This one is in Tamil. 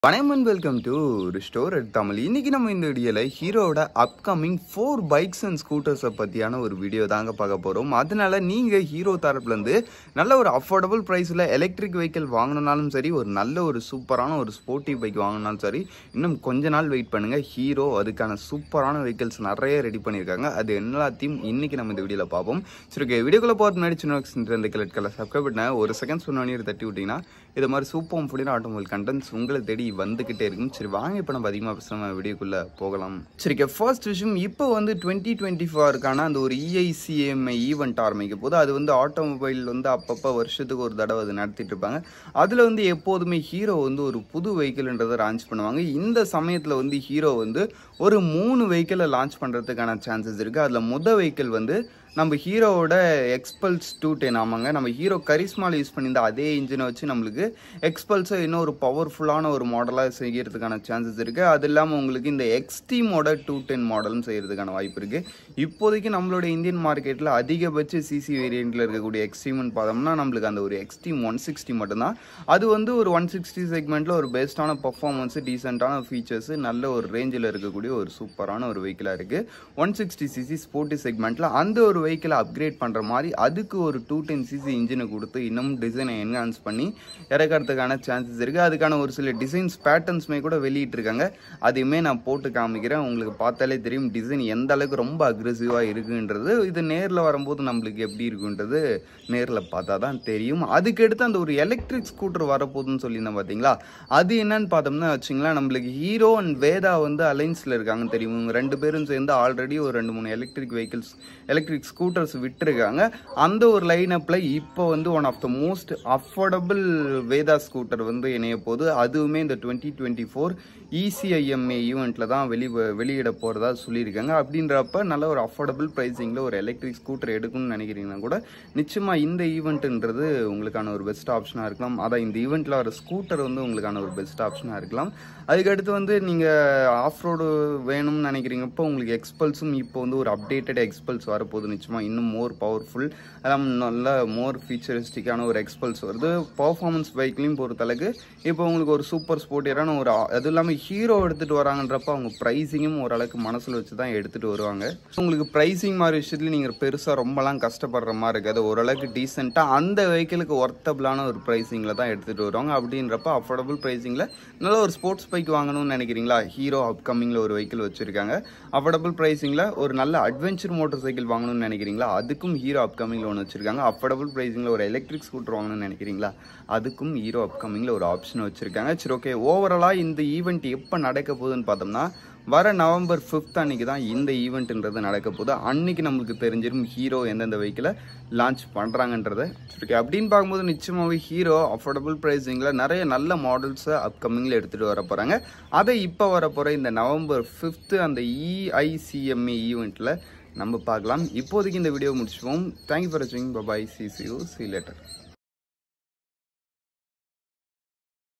வணக்கம் வெல்கம் டு ஸ்டோர் தமிழ் இன்னைக்கு நம்ம இந்த வீடியோவில் ஹீரோவோட அப்கமிங் ஃபோர் பைக்ஸ் அண்ட் ஸ்கூட்டர்ஸை பற்றியான ஒரு வீடியோ தாங்க பார்க்க போகிறோம் அதனால நீங்கள் ஹீரோ தரப்புலேருந்து நல்ல ஒரு அஃபோர்டபுள் ப்ரைஸில் எலக்ட்ரிக் வெஹிக்கிள் வாங்கினாலும் சரி ஒரு நல்ல ஒரு சூப்பரான ஒரு ஸ்போர்ட்டி பைக் வாங்கினாலும் சரி இன்னும் கொஞ்ச நாள் வெயிட் பண்ணுங்கள் ஹீரோ அதுக்கான சூப்பரான வெஹிக்கிள்ஸ் நிறைய ரெடி பண்ணியிருக்காங்க அது எல்லாத்தையும் இன்னைக்கு நம்ம இந்த வீடியோவில் பார்ப்போம் சரி ஓகே வீடியோக்குள்ளே போகிறது முன்னாடி சின்ன இந்த கிளட் கலர் சப்ஸ்கிரைப் பண்ண ஒரு செகண்ட் சொன்னோன்னே தட்டி விட்டிங்கன்னா இது மாதிரி சூப்பர் ஃபுடின ஆட்டோமொபைல் கண்டென்ட்ஸ் உங்களை தேடி வந்துக்கிட்டே இருக்கும் சரி வாங்க இப்போ நம்ம அதிகமாக பேசுகிற வீடியோக்குள்ளே போகலாம் சரி ஃபர்ஸ்ட் விஷயம் இப்போ வந்து டுவெண்ட்டி டுவெண்ட்டி ஃபோருக்கான அந்த ஒரு இஐசிஎம்ஐ ஈவெண்ட் ஆரம்பிக்க போது அது வந்து ஆட்டோமொபைல் வந்து அப்பப்போ வருஷத்துக்கு ஒரு தடவை அது நடத்திட்டு இருப்பாங்க அதில் வந்து எப்போதுமே ஹீரோ வந்து ஒரு புது வெஹிக்கிள்ன்றதை லான்ச் பண்ணுவாங்க இந்த சமயத்தில் வந்து ஹீரோ வந்து ஒரு மூணு வெஹிக்கிளை லான்ச் பண்ணுறதுக்கான சான்சஸ் இருக்குது அதில் முத வெஹிக்கிள் வந்து நம்ம ஹீரோவோட எக்ஸ்பல்ஸ் டூ டென் ஆமாங்க நம்ம ஹீரோ கரிஸ்மாவில் யூஸ் பண்ணியிருந்த அதே இன்ஜினை வச்சு நம்மளுக்கு எக்ஸ்பல்ஸை இன்னும் ஒரு பவர்ஃபுல்லான ஒரு மாடலாக செய்கிறதுக்கான சான்சஸ் இருக்குது அது இல்லாமல் உங்களுக்கு இந்த எக்ஸ்டீமோட டூ டென் மாடலும் செய்கிறதுக்கான வாய்ப்பு இருக்குது இப்போதைக்கு நம்மளோட இந்தியன் மார்க்கெட்டில் அதிகபட்ச சிசி வேரியண்ட்டில் இருக்கக்கூடிய எக்ஸ்ட்ரீம்னு பார்த்தோம்னா நம்மளுக்கு அந்த ஒரு எக்ஸ்ட்ரீம் ஒன் சிக்ஸ்டி மட்டும்தான் அது வந்து ஒரு ஒன் சிக்ஸ்டி செக்மெண்ட்டில் ஒரு பெஸ்ட்டான பர்ஃபார்மன்ஸ் டீசெண்டான ஃபீச்சர்ஸ் நல்ல ஒரு ரேஞ்சில் இருக்கக்கூடிய ஒரு சூப்பரான ஒரு வெஹிக்கிளாக இருக்குது ஒன் சிக்ஸ்டி சிசி ஸ்போர்ட்டி செக்மெண்ட்டில் அந்த ஒரு வெஹிக்கிளை அப்கிரேட் பண்ணுற மாதிரி அதுக்கு ஒரு டூ டென் சிசி இன்ஜினை கொடுத்து இன்னும் டிசைனை என்ஹான்ஸ் பண்ணி இறக்கிறதுக்கான சான்சஸ் இருக்குது அதுக்கான ஒரு சில டிசைன்ஸ் பேட்டர்ன்ஸுமே கூட வெளியிட்டிருக்காங்க அதையுமே நான் போட்டு காமிக்கிறேன் உங்களுக்கு பார்த்தாலே தெரியும் டிசைன் எந்த அளவுக்கு ரொம்ப அக்ரெசிவாக இருக்குன்றது இது நேரில் வரும்போது நம்மளுக்கு எப்படி இருக்குன்றது நேரில் பார்த்தா தான் தெரியும் அதுக்கடுத்து அந்த ஒரு எலக்ட்ரிக் ஸ்கூட்டர் வரப்போகுதுன்னு சொல்லியிருந்தேன் பார்த்தீங்களா அது என்னன்னு பார்த்தோம்னா வச்சுங்களேன் நம்மளுக்கு ஹீரோ அண்ட் வேதா வந்து அலைன்ஸில் இருக்காங்கன்னு தெரியும் இவங்க ரெண்டு பேரும் சேர்ந்து ஆல்ரெடி ஒரு ரெண்டு மூணு எலக்ட்ரிக் வெஹிக்கிள்ஸ் எலக்ட்ரிக் ஸ்கூட்டர்ஸ் விட்டுருக்காங்க அந்த ஒரு லைனப்பில் இப்போ வந்து one of the most affordable Vida scooter வந்து இணைய போது அதுவுமே இந்த டுவெண்ட்டி டுவெண்ட்டி ஃபோர் இசிஐஎம்ஏ ஈவெண்ட்டில் தான் வெளி வெளியிட போகிறதா சொல்லியிருக்காங்க அப்படின்றப்ப நல்ல ஒரு அஃபோர்டபுள் ப்ரைஸிங்கில் ஒரு எலக்ட்ரிக் ஸ்கூட்டர் எடுக்கணும்னு நினைக்கிறீங்கன்னா கூட நிச்சயமாக இந்த ஈவெண்ட்டுன்றது உங்களுக்கான ஒரு பெஸ்ட் ஆப்ஷனாக இருக்கலாம் அதான் இந்த ஈவெண்ட்டில் வர ஸ்கூட்டர் வந்து உங்களுக்கான ஒரு பெஸ்ட் ஆப்ஷனாக இருக்கலாம் அதுக்கடுத்து வந்து நீங்கள் ஆஃப் ரோடு வேணும்னு நினைக்கிறீங்கப்போ உங்களுக்கு எக்ஸ்பல்ஸும் இப்போ வந்து ஒரு அப்டேட்டட் எக்ஸ்பல்ஸ் வரப்போகுது நிச்சயமாக இன்னும் மோர் பவர்ஃபுல் அதான் நல்ல மோர் ஃபீச்சரிஸ்டிக்கான ஒரு எக்ஸ்பல்ஸ் வருது பர்ஃபார்மன்ஸ் பைக்லையும் பொறுத்தளவுக்கு இப்போ உங்களுக்கு ஒரு சூப்பர் ஸ்போர்ட்டியரான ஒரு அது இல்லாமல் ஹீரோ எடுத்துகிட்டு வராங்கன்றப்ப அவங்க ப்ரைஸிங்கும் ஓரளவுக்கு மனசில் வச்சு தான் எடுத்துகிட்டு வருவாங்க உங்களுக்கு ப்ரைஸிங் மாதிரி விஷயத்துல நீங்கள் பெருசாக ரொம்பலாம் கஷ்டப்படுற மாதிரி இருக்காது ஓரளவுக்கு டீசெண்டாக அந்த வெஹிக்கிளுக்கு ஒர்த்தபிளான ஒரு ப்ரைஸிங்கில் தான் எடுத்துகிட்டு வருவாங்க அப்படின்றப்ப அஃபோர்டபுள் ப்ரைஸிங்கில் நல்ல ஒரு ஸ்போர்ட்ஸ் பைக் வாங்கணும்னு நினைக்கிறீங்களா ஹீரோ அப்கமிங்கில் ஒரு வெஹிக்கிள் வச்சுருக்காங்க அஃபோர்டபுள் ப்ரைஸிங்கில் ஒரு நல்ல அட்வென்ச்சர் மோட்டார் சைக்கிள் வாங்கணும்னு நினைக்கிறீங்களா அதுக்கும் ஹீரோ அப்கமிங்கில் ஒன்று வச்சுருக்காங்க அஃபோர்டபுள் ப்ரைஸிங்கில் ஒரு எலக்ட்ரிக் ஸ்கூட்டர் வாங்கணும்னு நினைக்கிறீங்களா அதுக்கும் ஹீரோ அப்கமிங்கில் ஒரு ஆப்ஷன் வச்சுருக்காங்க சரி ஓகே ஓவராலாக இந்த ஈவெண்ட் எப்போ நடக்க போகுதுன்னு பார்த்தோம்னா வர நவம்பர் ஃபிஃப்த் அன்னைக்கு தான் இந்த ஈவெண்ட்ன்றது நடக்க போகுது அன்னைக்கு நம்மளுக்கு தெரிஞ்சிடும் ஹீரோ எந்தெந்த வெஹிக்கிளை லான்ச் பண்ணுறாங்கன்றத ஓகே அப்படின்னு பார்க்கும்போது நிச்சயமாகவே ஹீரோ அஃபோர்டபுள் ப்ரைஸிங்கில் நிறைய நல்ல மாடல்ஸை அப்கமிங்கில் எடுத்துகிட்டு வர போகிறாங்க அதை இப்போ வர போகிற இந்த நவம்பர் ஃபிஃப்த்து அந்த இஐசிஎம்ஏ ஈவெண்ட்டில் நம்ம பார்க்கலாம் இப்போதைக்கு இந்த வீடியோ முடிச்சுப்போம் தேங்க்யூ ஃபார் வாட்சிங் bye bye see see you see later